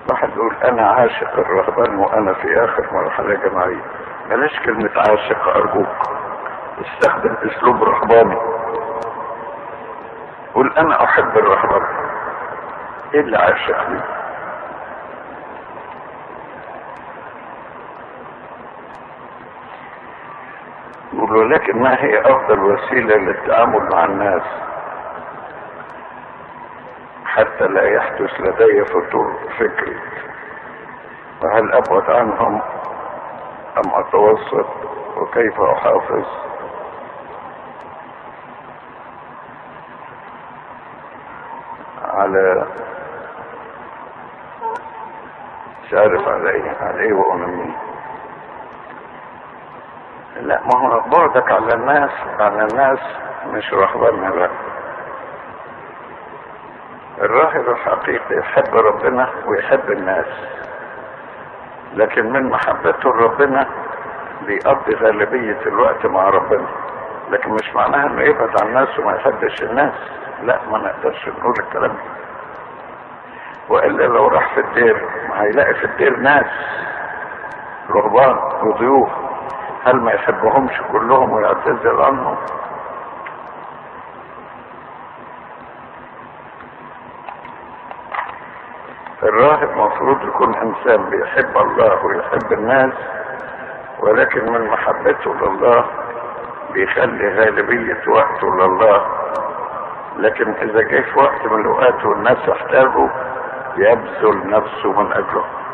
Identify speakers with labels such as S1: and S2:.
S1: واحد يقول انا عاشق الرهبان وانا في اخر مرحلة جماعية بلاش كلمة عاشق ارجوك استخدم اسلوب رهباني قول انا احب الرهبان ايه اللي عاشق لي يقول ولكن ما هي افضل وسيلة للتعامل مع الناس حتى لا يحدث لدي فتور فكري وهل ابعد عنهم ام اتوسط وكيف احافظ على مش عارف على ايه على ايه وانميه لا ما هو بعدك على الناس على الناس مش رهبانة لا الراهب الحقيقي يحب ربنا ويحب الناس لكن من محبته لربنا بيقضي غالبية الوقت مع ربنا لكن مش معناها انه يبعد عن الناس وما يحبش الناس لا ما نقدرش نقول الكلام ده والا لو راح في الدير ما هيلاقي في الدير ناس رهبان وضيوف هل ما يحبهمش كلهم ويعتذر عنهم الراهب مفروض يكون انسان بيحب الله ويحب الناس ولكن من محبته لله بيخلي غالبية وقته لله لكن اذا جه في وقت من الاوقات والناس احتاجوا يبذل نفسه من اجله